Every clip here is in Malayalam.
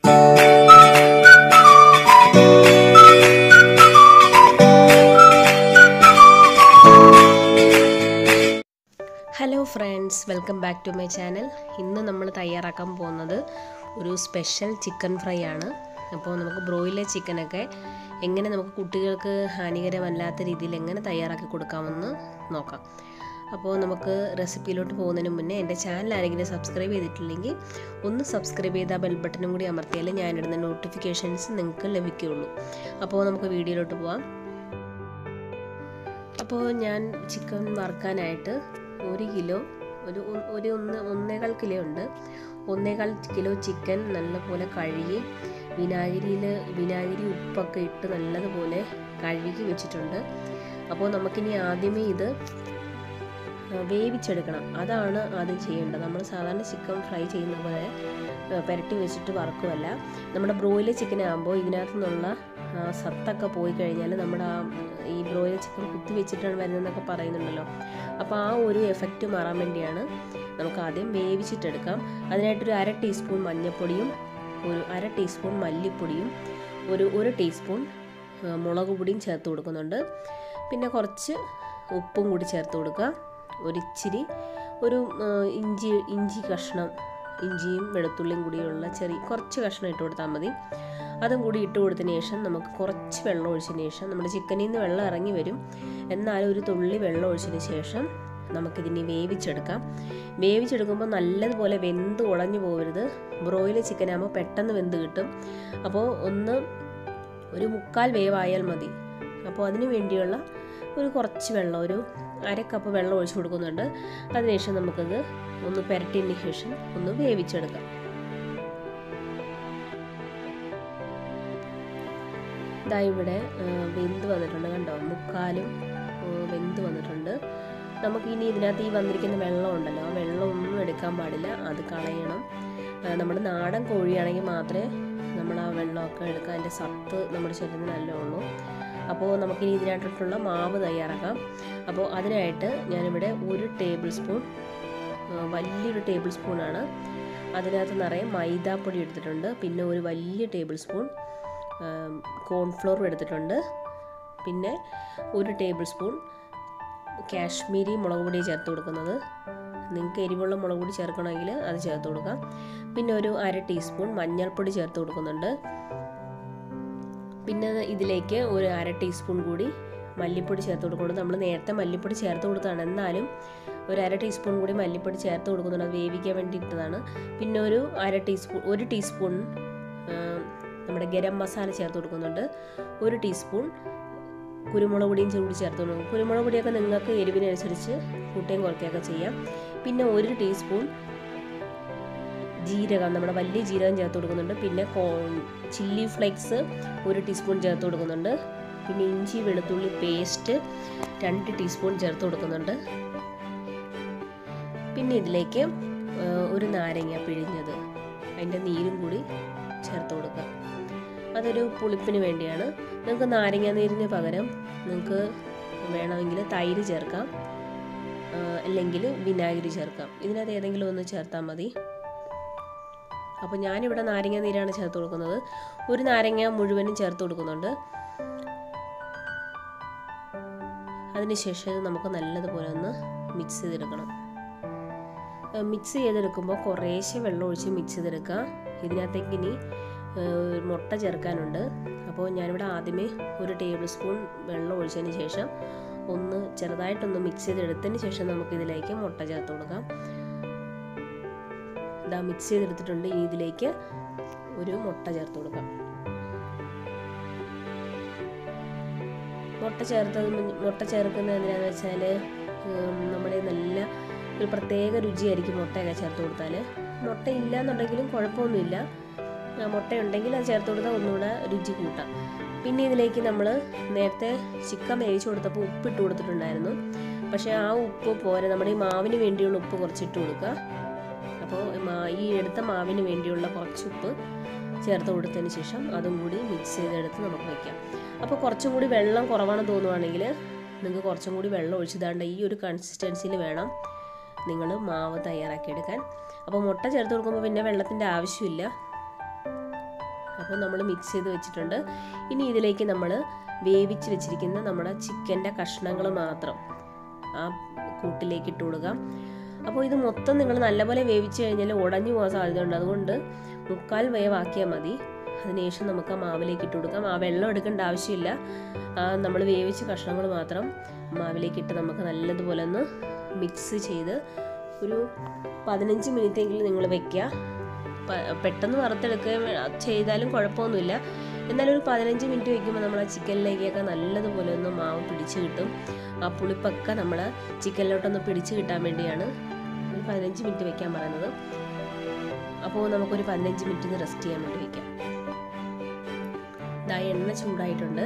hello friends welcome back to my channel ഇന്ന് നമ്മൾ തയ്യാറാക്കാൻ പോകുന്നത് ഒരു സ്പെഷ്യൽ ചിക്കൻ ഫ്രൈ ആണ് അപ്പോൾ നമുക്ക് ബ്രോയിലർ ചിക്കനൊക്കെ എങ്ങനെ നമുക്ക് കുട്ടികൾക്ക് ഹാനികരമല്ലാത്ത രീതിയിൽ എങ്ങനെ തയ്യാറാക്കി കൊടുക്കാമെന്ന് നോക്കാം അപ്പോൾ നമുക്ക് റെസിപ്പിയിലോട്ട് പോകുന്നതിന് മുന്നേ എൻ്റെ ചാനൽ ആരെങ്കിലും സബ്സ്ക്രൈബ് ചെയ്തിട്ടില്ലെങ്കിൽ ഒന്ന് സബ്സ്ക്രൈബ് ചെയ്താൽ ബെൽ ബട്ടണും കൂടി അമർത്തിയാലേ ഞാനിടുന്ന നോട്ടിഫിക്കേഷൻസ് നിങ്ങൾക്ക് ലഭിക്കുകയുള്ളൂ അപ്പോൾ നമുക്ക് വീഡിയോയിലോട്ട് പോവാം അപ്പോൾ ഞാൻ ചിക്കൻ വറുക്കാനായിട്ട് ഒരു കിലോ ഒരു ഒരു ഒന്ന് ഒന്നേകാൽ കിലോ ഉണ്ട് ഒന്നേകാൽ കിലോ ചിക്കൻ നല്ലപോലെ കഴുകി വിനാഗിരിയിൽ വിനാഗിരി ഉപ്പൊക്കെ ഇട്ട് നല്ലതുപോലെ കഴുകി വെച്ചിട്ടുണ്ട് അപ്പോൾ നമുക്കിനി ആദ്യമേ ഇത് വേവിച്ചെടുക്കണം അതാണ് ആദ്യം ചെയ്യേണ്ടത് നമ്മൾ സാധാരണ ചിക്കൻ ഫ്രൈ ചെയ്യുന്ന പോലെ പുരട്ടി വെച്ചിട്ട് വറക്കുമല്ല നമ്മുടെ ബ്രോയിലർ ചിക്കൻ ആകുമ്പോൾ ഇതിനകത്തു നിന്നുള്ള സത്തൊക്കെ പോയി കഴിഞ്ഞാൽ നമ്മുടെ ആ ഈ ബ്രോയിലർ ചിക്കൻ കുത്തി വെച്ചിട്ടാണ് വരുന്നതെന്നൊക്കെ പറയുന്നുണ്ടല്ലോ അപ്പോൾ ആ ഒരു എഫക്റ്റ് മാറാൻ വേണ്ടിയാണ് നമുക്ക് ആദ്യം വേവിച്ചിട്ടെടുക്കാം അതിനായിട്ടൊരു അര ടീസ്പൂൺ മഞ്ഞൾപ്പൊടിയും ഒരു അര ടീസ്പൂൺ മല്ലിപ്പൊടിയും ഒരു ഒരു ടീസ്പൂൺ മുളക് പൊടിയും ചേർത്ത് കൊടുക്കുന്നുണ്ട് പിന്നെ കുറച്ച് ഉപ്പും കൂടി ചേർത്ത് കൊടുക്കുക ഒരിച്ചിരി ഒരു ഇഞ്ചി ഇഞ്ചി കഷ്ണം ഇഞ്ചിയും വെളുത്തുള്ളിയും കൂടിയുള്ള ചെറിയ കുറച്ച് കഷ്ണം ഇട്ട് കൊടുത്താൽ മതി അതും കൂടി ഇട്ട് കൊടുത്തതിന് ശേഷം നമുക്ക് കുറച്ച് വെള്ളം ഒഴിച്ചതിന് ശേഷം നമ്മുടെ ചിക്കനിൽ നിന്ന് വെള്ളം ഇറങ്ങി വരും എന്നാലും ഒരു തുള്ളി വെള്ളം ഒഴിച്ചതിന് ശേഷം നമുക്കിതിനെ വേവിച്ചെടുക്കാം വേവിച്ചെടുക്കുമ്പോൾ നല്ലതുപോലെ വെന്ത് ഉടഞ്ഞു പോകരുത് ബ്രോയിലർ ചിക്കൻ ആകുമ്പോൾ പെട്ടെന്ന് വെന്ത് കിട്ടും അപ്പോൾ ഒന്ന് ഒരു മുക്കാൽ വേവായാൽ മതി അപ്പോൾ അതിന് വേണ്ടിയുള്ള ഒരു കുറച്ച് വെള്ളം ഒരു അര കപ്പ് വെള്ളം ഒഴിച്ചു കൊടുക്കുന്നുണ്ട് അതിനുശേഷം നമുക്കത് ഒന്ന് പുരട്ടിയതിന് ശേഷം ഒന്ന് വേവിച്ചെടുക്കാം ഇതാ ഇവിടെ വെന്ത് വന്നിട്ടുണ്ട് കണ്ടോ മുക്കാലും വെന്ത് വന്നിട്ടുണ്ട് നമുക്ക് ഇനി ഇതിനകത്ത് ഈ വന്നിരിക്കുന്ന വെള്ളം ഉണ്ടല്ലോ ആ വെള്ളം ഒന്നും എടുക്കാൻ പാടില്ല അത് കളയണം നമ്മുടെ നാടൻ കോഴിയാണെങ്കിൽ മാത്രമേ നമ്മൾ ആ വെള്ളമൊക്കെ എടുക്കാൻ അതിൻ്റെ സത്ത് നമ്മുടെ ശരീരത്തിന് നല്ല ഉള്ളൂ അപ്പോൾ നമുക്കിനി ഇതിനായിട്ടുള്ള മാവ് തയ്യാറാക്കാം അപ്പോൾ അതിനായിട്ട് ഞാനിവിടെ ഒരു ടേബിൾ സ്പൂൺ വലിയൊരു ടേബിൾ സ്പൂണാണ് അതിനകത്ത് നിറയെ മൈദാപ്പൊടി എടുത്തിട്ടുണ്ട് പിന്നെ ഒരു വലിയ ടേബിൾ സ്പൂൺ കോൺഫ്ലോർ എടുത്തിട്ടുണ്ട് പിന്നെ ഒരു ടേബിൾ സ്പൂൺ കാശ്മീരി മുളക് പൊടി ചേർത്ത് കൊടുക്കുന്നത് നിങ്ങൾക്ക് എരിവുള്ള മുളക് പൊടി ചേർക്കണമെങ്കിൽ അത് ചേർത്ത് കൊടുക്കാം പിന്നെ ഒരു അര ടീസ്പൂൺ മഞ്ഞൾപ്പൊടി ചേർത്ത് കൊടുക്കുന്നുണ്ട് പിന്നെ ഇതിലേക്ക് ഒരു അര ടീസ്പൂൺ കൂടി മല്ലിപ്പൊടി ചേർത്ത് കൊടുക്കുന്നുണ്ട് നമ്മൾ നേരത്തെ മല്ലിപ്പൊടി ചേർത്ത് കൊടുത്തതാണ് എന്നാലും ഒരു അര ടീസ്പൂൺ കൂടി മല്ലിപ്പൊടി ചേർത്ത് കൊടുക്കുന്നുണ്ട് അത് വേവിക്കാൻ വേണ്ടി ഇട്ടതാണ് പിന്നെ ഒരു അര ടീസ്പൂൺ ഒരു ടീസ്പൂൺ നമ്മുടെ ഗരം മസാല ചേർത്ത് കൊടുക്കുന്നുണ്ട് ഒരു ടീസ്പൂൺ കുരുമുളക് പൊടിയും ചൂടി ചേർത്ത് കൊടുക്കും കുരുമുളക് പൊടിയൊക്കെ നിങ്ങൾക്ക് എരിവിനനുസരിച്ച് കൂട്ടുകയും കുറയ്ക്കുകയൊക്കെ ചെയ്യാം പിന്നെ ഒരു ടീസ്പൂൺ ജീരകം നമ്മുടെ വലിയ ജീരകം ചേർത്ത് കൊടുക്കുന്നുണ്ട് പിന്നെ ചില്ലി ഫ്ലേക്സ് ഒരു ടീസ്പൂൺ ചേർത്ത് കൊടുക്കുന്നുണ്ട് പിന്നെ ഇഞ്ചി വെളുത്തുള്ളി പേസ്റ്റ് രണ്ട് ടീസ്പൂൺ ചേർത്ത് കൊടുക്കുന്നുണ്ട് പിന്നെ ഇതിലേക്ക് ഒരു നാരങ്ങ പിഴിഞ്ഞത് അതിൻ്റെ നീരും കൂടി ചേർത്ത് കൊടുക്കുക അതൊരു പുളിപ്പിന് വേണ്ടിയാണ് നിങ്ങൾക്ക് നാരങ്ങ നീരിന് പകരം നിങ്ങൾക്ക് വേണമെങ്കിൽ തൈര് ചേർക്കാം അല്ലെങ്കിൽ വിനാഗിരി ചേർക്കാം ഇതിനകത്ത് ഏതെങ്കിലും ഒന്ന് ചേർത്താൽ മതി അപ്പോൾ ഞാനിവിടെ നാരങ്ങ നീരാണ് ചേർത്ത് കൊടുക്കുന്നത് ഒരു നാരങ്ങ മുഴുവനും ചേർത്ത് കൊടുക്കുന്നുണ്ട് അതിനുശേഷം ഇത് നമുക്ക് നല്ലതുപോലെ ഒന്ന് മിക്സ് ചെയ്തെടുക്കണം മിക്സ് ചെയ്തെടുക്കുമ്പോൾ കുറേശ്ശെ വെള്ളം ഒഴിച്ച് മിക്സ് ചെയ്തെടുക്കുക ഇതിനകത്തേക്ക് ഇനി മുട്ട ചേർക്കാനുണ്ട് അപ്പോൾ ഞാനിവിടെ ആദ്യമേ ഒരു ടേബിൾ സ്പൂൺ വെള്ളം ഒഴിച്ചതിന് ശേഷം ഒന്ന് ചെറുതായിട്ടൊന്ന് മിക്സ് ചെയ്തെടുത്തതിന് ശേഷം നമുക്കിതിലേക്ക് മുട്ട ചേർത്ത് കൊടുക്കാം ഇതാ മിക്സ് ചെയ്തെടുത്തിട്ടുണ്ട് ഇനി ഇതിലേക്ക് ഒരു മുട്ട ചേർത്ത് കൊടുക്കാം മുട്ട ചേർത്തത് മുട്ട ചേർക്കുന്നത് എന്തിനാന്ന് വെച്ചാൽ നമ്മുടെ നല്ല ഒരു പ്രത്യേക രുചിയായിരിക്കും മുട്ടയൊക്കെ ചേർത്ത് കൊടുത്താൽ മുട്ട ഇല്ല എന്നുണ്ടെങ്കിലും കുഴപ്പമൊന്നുമില്ല മുട്ട ഉണ്ടെങ്കിൽ അത് ചേർത്ത് കൊടുത്താൽ ഒന്നുകൂടെ രുചി കൂട്ടാം പിന്നെ ഇതിലേക്ക് നമ്മൾ നേരത്തെ ചിക്കൻ വേവിച്ച് കൊടുത്തപ്പോൾ ഉപ്പ് ഇട്ട് കൊടുത്തിട്ടുണ്ടായിരുന്നു പക്ഷേ ആ ഉപ്പ് പോരെ നമ്മുടെ ഈ മാവിന് വേണ്ടിയുള്ള ഉപ്പ് കുറച്ചിട്ട് കൊടുക്കുക അപ്പോൾ ഈ എടുത്ത മാവിന് വേണ്ടിയുള്ള കുറച്ച് ഉപ്പ് ചേർത്ത് കൊടുത്തതിന് ശേഷം അതും കൂടി മിക്സ് ചെയ്തെടുത്ത് നമുക്ക് വയ്ക്കാം അപ്പോൾ കുറച്ചും കൂടി വെള്ളം കുറവാണെന്ന് തോന്നുവാണെങ്കിൽ നിങ്ങൾക്ക് കുറച്ചും കൂടി വെള്ളം ഒഴിച്ചതാണ്ട് ഈ ഒരു കൺസിസ്റ്റൻസിയിൽ വേണം നിങ്ങൾ മാവ് തയ്യാറാക്കിയെടുക്കാൻ അപ്പോൾ മുട്ട ചേർത്ത് കൊടുക്കുമ്പോൾ പിന്നെ വെള്ളത്തിൻ്റെ ആവശ്യമില്ല അപ്പോൾ നമ്മൾ മിക്സ് ചെയ്ത് വെച്ചിട്ടുണ്ട് ഇനി ഇതിലേക്ക് നമ്മൾ വേവിച്ച് വെച്ചിരിക്കുന്ന നമ്മുടെ ചിക്കൻ്റെ കഷ്ണങ്ങൾ മാത്രം ആ കൂട്ടിലേക്ക് ഇട്ട് കൊടുക്കാം അപ്പോൾ ഇത് മൊത്തം നിങ്ങൾ നല്ലപോലെ വേവിച്ച് കഴിഞ്ഞാൽ ഉടഞ്ഞു പോകാൻ സാധ്യതയുണ്ട് അതുകൊണ്ട് മുക്കാൽ വേവാക്കിയാൽ മതി അതിനുശേഷം നമുക്ക് ആ മാവിലേക്ക് ഇട്ട് കൊടുക്കാം ആ വെള്ളം എടുക്കേണ്ട ആവശ്യമില്ല നമ്മൾ വേവിച്ച കഷ്ണങ്ങൾ മാത്രം മാവിലേക്ക് ഇട്ട് നമുക്ക് നല്ലതുപോലെ ഒന്ന് മിക്സ് ചെയ്ത് ഒരു പതിനഞ്ച് മിനിറ്റ് എങ്കിലും നിങ്ങൾ വെക്കുക പെട്ടെന്ന് വറുത്തെടുക്കുകയും ചെയ്താലും കുഴപ്പമൊന്നുമില്ല എന്നാലും ഒരു പതിനഞ്ച് മിനിറ്റ് വയ്ക്കുമ്പോൾ നമ്മൾ ആ ചിക്കനിലേക്കൊക്കെ നല്ലതുപോലെ ഒന്ന് മാവ് പിടിച്ച് കിട്ടും ആ പുളിപ്പൊക്കെ നമ്മൾ ചിക്കനിലോട്ടൊന്ന് പിടിച്ച് കിട്ടാൻ വേണ്ടിയാണ് ഒരു പതിനഞ്ച് മിനിറ്റ് വെക്കാൻ പറയുന്നത് അപ്പോൾ നമുക്കൊരു പതിനഞ്ച് മിനിറ്റ് റെസ്റ്റ് ചെയ്യാൻ വേണ്ടി വെക്കാം ഇതാ എണ്ണ ചൂടായിട്ടുണ്ട്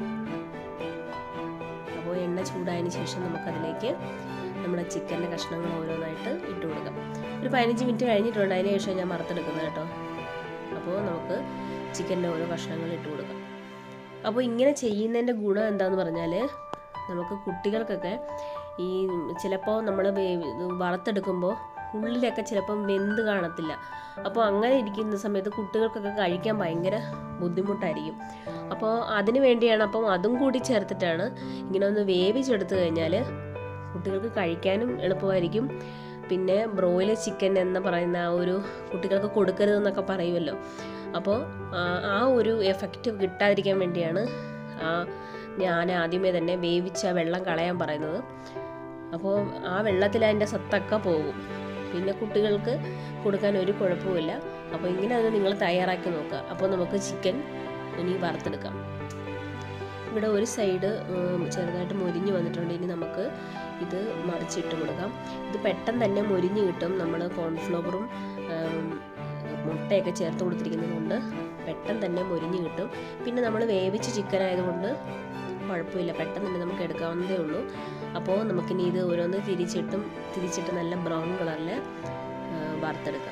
അപ്പോൾ എണ്ണ ചൂടായതിന് ശേഷം നമുക്കതിലേക്ക് നമ്മുടെ ചിക്കൻ്റെ കഷ്ണങ്ങൾ ഓരോന്നായിട്ട് ഇട്ട് കൊടുക്കാം ഒരു പതിനഞ്ച് മിനിറ്റ് കഴിഞ്ഞിട്ടുണ്ട് അതിന് ശേഷം ഞാൻ വറുത്തെടുക്കുന്നത് കേട്ടോ അപ്പോൾ നമുക്ക് ചിക്കൻ്റെ ഓരോ കഷ്ണങ്ങൾ ഇട്ട് കൊടുക്കാം അപ്പോൾ ഇങ്ങനെ ചെയ്യുന്നതിൻ്റെ ഗുണം എന്താന്ന് പറഞ്ഞാൽ നമുക്ക് കുട്ടികൾക്കൊക്കെ ഈ ചിലപ്പോൾ നമ്മൾ വറുത്തെടുക്കുമ്പോൾ ഉള്ളിലൊക്കെ ചിലപ്പം വെന്ത് കാണത്തില്ല അപ്പോൾ അങ്ങനെ ഇരിക്കുന്ന സമയത്ത് കുട്ടികൾക്കൊക്കെ കഴിക്കാൻ ഭയങ്കര ബുദ്ധിമുട്ടായിരിക്കും അപ്പോൾ അതിന് വേണ്ടിയാണ് അപ്പം അതും കൂടി ചേർത്തിട്ടാണ് ഇങ്ങനെ ഒന്ന് വേവിച്ചെടുത്തു കഴിഞ്ഞാൽ കുട്ടികൾക്ക് കഴിക്കാനും എളുപ്പമായിരിക്കും പിന്നെ ബ്രോയിലർ ചിക്കൻ എന്ന് പറയുന്ന ആ ഒരു കുട്ടികൾക്ക് കൊടുക്കരുതെന്നൊക്കെ പറയുമല്ലോ അപ്പോൾ ആ ഒരു എഫക്റ്റ് കിട്ടാതിരിക്കാൻ വേണ്ടിയാണ് ആ ഞാൻ ആദ്യമേ തന്നെ വേവിച്ച വെള്ളം കളയാൻ പറയുന്നത് അപ്പോൾ ആ വെള്ളത്തിൽ അതിൻ്റെ സത്തൊക്കെ പോകും പിന്നെ കുട്ടികൾക്ക് കൊടുക്കാൻ ഒരു കുഴപ്പമില്ല അപ്പോൾ ഇങ്ങനെ അത് നിങ്ങൾ തയ്യാറാക്കി നോക്കുക അപ്പോൾ നമുക്ക് ചിക്കൻ ഇനി വറുത്തെടുക്കാം ഇവിടെ ഒരു സൈഡ് ചെറുതായിട്ട് മൊരിഞ്ഞ് വന്നിട്ടുണ്ട് ഇനി നമുക്ക് ഇത് മറിച്ചിട്ട് കൊടുക്കാം ഇത് പെട്ടെന്ന് തന്നെ മൊരിഞ്ഞ് കിട്ടും നമ്മൾ കോൺഫ്ലവറും മുട്ടയൊക്കെ ചേർത്ത് കൊടുത്തിരിക്കുന്നത് കൊണ്ട് പെട്ടെന്ന് തന്നെ മൊരിഞ്ഞ് കിട്ടും പിന്നെ നമ്മൾ വേവിച്ച ചിക്കൻ ആയതുകൊണ്ട് കുഴപ്പമില്ല പെട്ടെന്ന് തന്നെ നമുക്ക് എടുക്കാവുന്നതേ ഉള്ളൂ അപ്പോൾ നമുക്കിനി ഇത് ഓരോന്ന് തിരിച്ചിട്ടും തിരിച്ചിട്ട് നല്ല ബ്രൗൺ കളറിൽ വറുത്തെടുക്കാം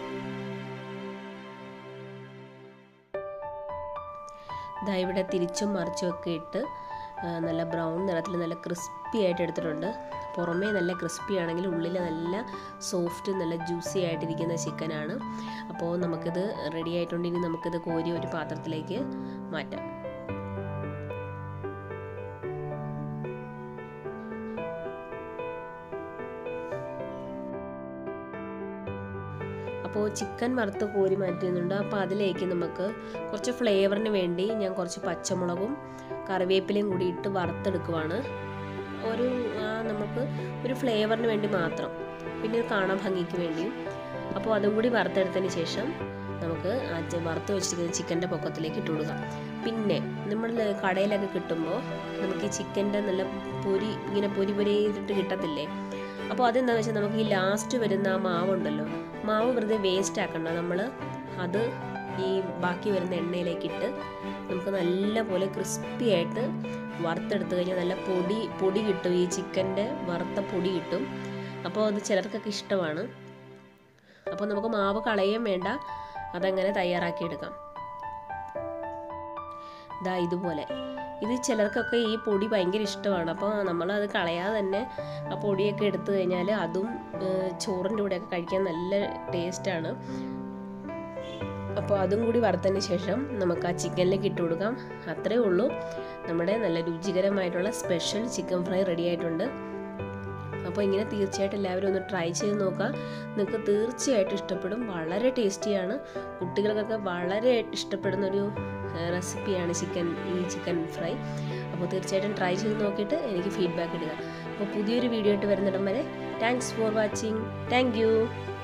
ഇതാ ഇവിടെ തിരിച്ചും മറിച്ചും ഒക്കെ ഇട്ട് നല്ല ബ്രൗൺ നിറത്തിൽ നല്ല ക്രിസ്പി ആയിട്ട് എടുത്തിട്ടുണ്ട് പുറമേ നല്ല ക്രിസ്പി ആണെങ്കിൽ ഉള്ളിൽ നല്ല സോഫ്റ്റ് നല്ല ജ്യൂസി ആയിട്ടിരിക്കുന്ന ചിക്കനാണ് അപ്പോൾ നമുക്കിത് റെഡി ആയിട്ടുണ്ട് ഇനി നമുക്കിത് കോരി ഒരു പാത്രത്തിലേക്ക് മാറ്റാം അപ്പോൾ ചിക്കൻ വറുത്ത് കോരി മാറ്റുന്നുണ്ട് അപ്പോൾ അതിലേക്ക് നമുക്ക് കുറച്ച് ഫ്ലേവറിന് വേണ്ടി ഞാൻ കുറച്ച് പച്ചമുളകും കറിവേപ്പിലയും കൂടി ഇട്ട് വറുത്തെടുക്കുവാണ് ഒരു നമുക്ക് ഒരു ഫ്ലേവറിന് വേണ്ടി മാത്രം പിന്നെ കാണാൻ ഭംഗിക്ക് വേണ്ടിയും അപ്പോൾ അതും കൂടി വറുത്തെടുത്തതിന് ശേഷം നമുക്ക് ആ വറുത്ത് വെച്ചിരിക്കുന്ന ചിക്കൻ്റെ പൊക്കത്തിലേക്ക് ഇട്ട് കൊടുക്കാം പിന്നെ നമ്മൾ കടയിലൊക്കെ കിട്ടുമ്പോൾ നമുക്ക് ഈ ചിക്കൻ്റെ നല്ല പൊരി ഇങ്ങനെ പൊരി പൊരി ചെയ്തിട്ട് കിട്ടത്തില്ലേ അപ്പോൾ അതെന്താണെന്ന് വെച്ചാൽ നമുക്ക് ഈ ലാസ്റ്റ് വരുന്ന ആ മാവുണ്ടല്ലോ മാവ് വെറുതെ വേസ്റ്റ് ആക്കണ്ട നമ്മൾ അത് ഈ ബാക്കി വരുന്ന എണ്ണയിലേക്ക് ഇട്ട് നമുക്ക് നല്ല പോലെ ക്രിസ്പി ആയിട്ട് വറുത്തെടുത്ത് കഴിഞ്ഞാൽ നല്ല പൊടി പൊടി കിട്ടും ഈ ചിക്കൻ്റെ വറുത്ത പൊടി കിട്ടും അപ്പോൾ അത് ചിലർക്കൊക്കെ ഇഷ്ടമാണ് അപ്പോൾ നമുക്ക് മാവ് കളയുകയും വേണ്ട അതങ്ങനെ തയ്യാറാക്കിയെടുക്കാം ഇതാ ഇതുപോലെ ഇത് ചിലർക്കൊക്കെ ഈ പൊടി ഭയങ്കര ഇഷ്ടമാണ് അപ്പോൾ നമ്മൾ അത് കളയാതെ തന്നെ ആ പൊടിയൊക്കെ എടുത്തു കഴിഞ്ഞാൽ അതും ചോറിൻ്റെ കൂടെയൊക്കെ കഴിക്കാൻ നല്ല ടേസ്റ്റാണ് അപ്പോൾ അതും കൂടി വറുത്തതിന് ശേഷം നമുക്ക് ആ ചിക്കനിലേക്ക് ഇട്ട് കൊടുക്കാം അത്രേ ഉള്ളൂ നമ്മുടെ നല്ല രുചികരമായിട്ടുള്ള സ്പെഷ്യൽ ചിക്കൻ ഫ്രൈ റെഡി ആയിട്ടുണ്ട് അപ്പോൾ ഇങ്ങനെ തീർച്ചയായിട്ടും എല്ലാവരും ഒന്ന് ട്രൈ ചെയ്ത് നോക്കുക നിങ്ങൾക്ക് തീർച്ചയായിട്ടും ഇഷ്ടപ്പെടും വളരെ ടേസ്റ്റിയാണ് കുട്ടികൾക്കൊക്കെ വളരെ ഇഷ്ടപ്പെടുന്നൊരു റെസിപ്പിയാണ് ചിക്കൻ ഈ ചിക്കൻ ഫ്രൈ അപ്പോൾ തീർച്ചയായിട്ടും ട്രൈ ചെയ്ത് നോക്കിയിട്ട് എനിക്ക് ഫീഡ്ബാക്ക് ഇടുക അപ്പോൾ പുതിയൊരു വീഡിയോ ആയിട്ട് വരുന്നിടം വരെ താങ്ക്സ് ഫോർ വാച്ചിങ് താങ്ക്